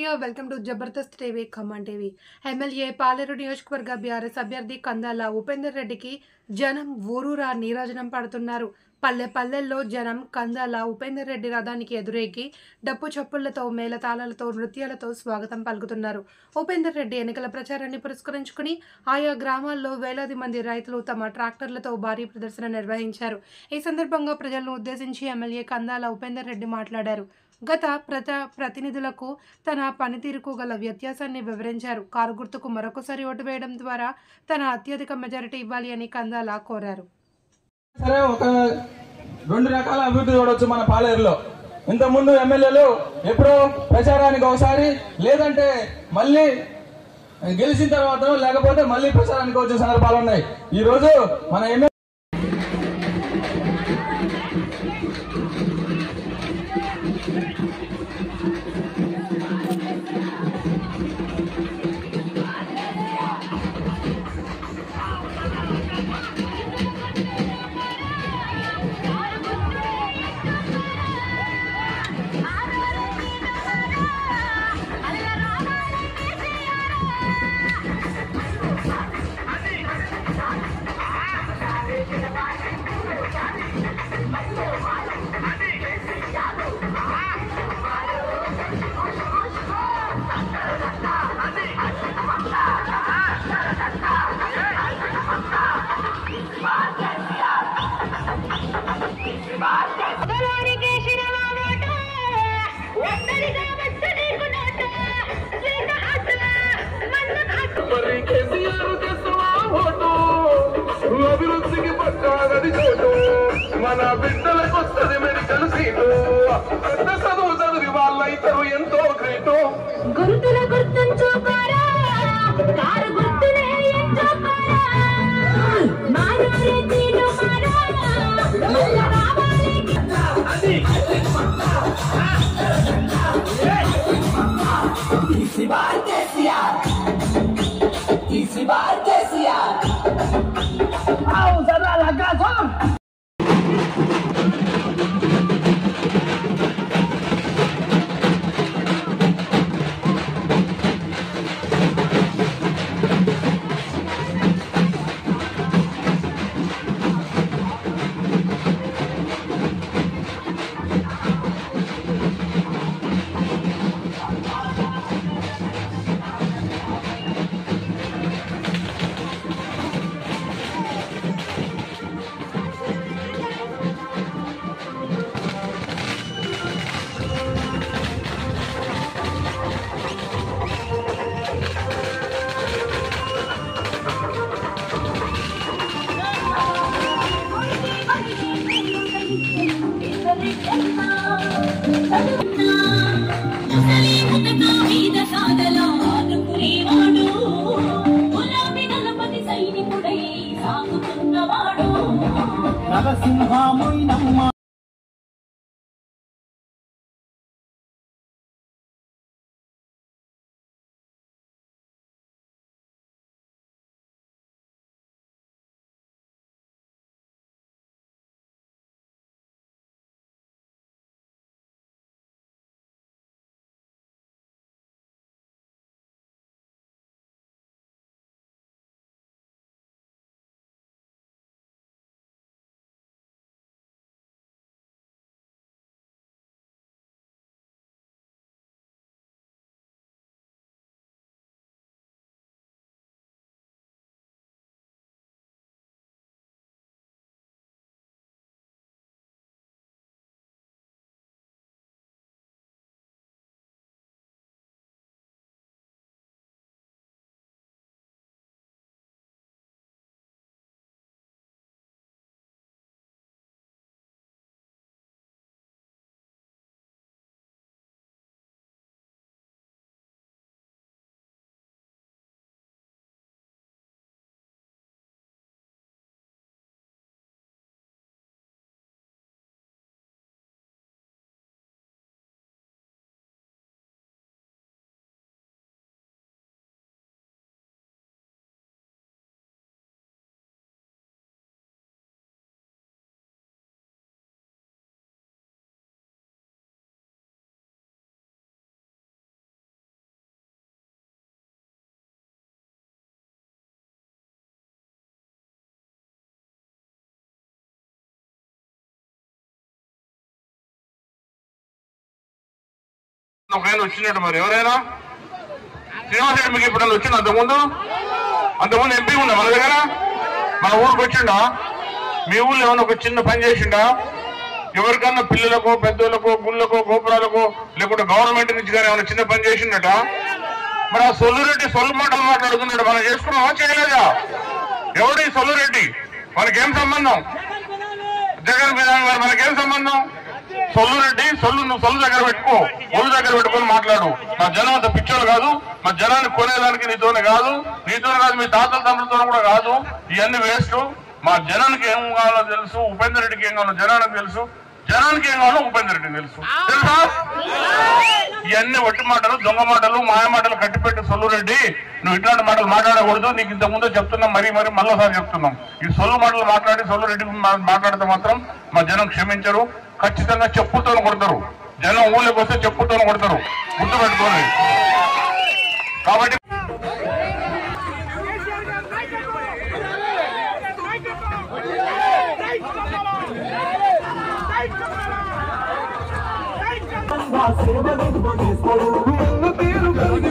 India welcome to Jabardasth TV Khammam TV MLA Paleru నియోజకవర్గ BRS అభ్యర్థి కందాల ఉపేందర్ రెడ్డికి జనం ఊరూరా నీరాజనం పడుతున్నారు పల్లె పల్లెల్లో జనం కందాల ఉపేందర్ రెడ్డి రథానికి ఎదురేగి డప్పు చప్పుళ్లతో మేళతాళాలతో నృత్యాలతో స్వాగతం పలుకుతున్నారు ఉపేందర్ రెడ్డి ఎన్నికల ప్రచారాన్ని పురస్కరించుకుని ఆయా గ్రామాల్లో వేలాది మంది రైతులు తమ ట్రాక్టర్లతో భారీ ప్రదర్శన నిర్వహించారు ఈ సందర్భంగా ప్రజలను ఉద్దేశించి ఎమ్మెల్యే కందాల ఉపేందర్ రెడ్డి మాట్లాడారు గత ప్రజా ప్రతినిధులకు తన పనితీరుకు గల వ్యత్యాసాన్ని వివరించారు కారు గుర్తుకు మరొకసారి ఓటు వేయడం ద్వారా తన అత్యధిక మెజారిటీ ఇవ్వాలి అని కందాల కోరారు సరే ఒక రెండు రకాల అభివృద్ధి చూడొచ్చు మన పాలేరులో ఇంత ముందు ఎమ్మెల్యేలు ఎప్పుడో ప్రచారానికి ఒకసారి లేదంటే మళ్ళీ గెలిచిన తర్వాత లేకపోతే మళ్ళీ ప్రచారానికి వచ్చే సందర్భాలు ఉన్నాయి ఈ రోజు మన ఎమ్మెల్యే పొలానికి శిరమామోట, ఒంటరిగా వచ్చ నీకు నోట, చేత ఆట, మంద కాటు. మరి కేసీఆర్ తెస్తున్నా ఓటు అభివృద్ధికి పక్కాగది చోటు మన బిడ్డలకు వస్తుంది మెడికల్ సీటు పెద్ద చదువు చదివి వాళ్ళైతారు ఎంతో గ్రేటు గుర్తుల గుర్తుంచుకోరా కారు గుర్తులే ఎంచుకోరా మారోరే తీరు మారా మల్ల రావాలి నరసింహమునమ్మ ఒక ఆయన వచ్చినట్టు మరి ఎవరైనా శ్రీనివాస్ రెడ్డి మీకు ఎప్పుడైనా వచ్చింది అంతకుముందు అంతకుముందు ఎంపీ ఉందా మన దగ్గర మన ఊరికి వచ్చిండా మీ ఊళ్ళో ఏమైనా ఒక చిన్న పని చేసిండా ఎవరికన్నా పిల్లలకు పెద్దోళ్ళకు గుళ్ళకు గోపురాలకు లేకుంటే గవర్నమెంట్ నుంచి కానీ ఏమైనా చిన్న పని చేసిండట మరి ఆ సొల్లురెడ్డి సొల్లు మాటలు మాట్లాడుతున్నాడు మనం చేసుకున్నామా చేయలేదా ఎవడు ఈ సొల్లురెడ్డి మనకేం సంబంధం జగన్ మీద మరి మనకేం సంబంధం సొల్లురెడ్డి సొల్లు నువ్వు సొల్లు దగ్గర పెట్టుకో ఒళ్ళు దగ్గర పెట్టుకొని మాట్లాడు మా జనం అంత పిచ్చోళ్ళు కాదు మా జనాన్ని కొనేదానికి నీతోనే కాదు నీతోనే కాదు మీ తాతల తండ్రులతో కూడా కాదు ఇవన్నీ వేస్ట్ మా జనానికి ఏం కావాలో తెలుసు ఉపేందర్ రెడ్డికి ఏం కావాలో జనానికి తెలుసు జనానికి ఏం కావాలో ఉపేందర్ రెడ్డికి తెలుసు తెలుసా ఇవన్నీ ఒట్టి మాటలు దొంగ మాటలు మాయ మాటలు కట్టిపెట్టి సొల్లురెడ్డి నువ్వు ఇట్లాంటి మాటలు మాట్లాడకూడదు నీకు ఇంత ముందు చెప్తున్నాం మరీ మరీ మళ్ళీసారి చెప్తున్నాం ఈ సొల్లు మాటలు మాట్లాడి సొల్లురెడ్డి మా- మాట్లాడితే మాత్రం మా జనం క్షమించరు ఖచ్చితంగా చెప్పుతో కొడతారు జనం ఊళ్ళోకి వస్తే చెప్పుతో కొడతారు గుర్తుపెట్టుకోండి కాబట్టి సేవ తీరు కలిగి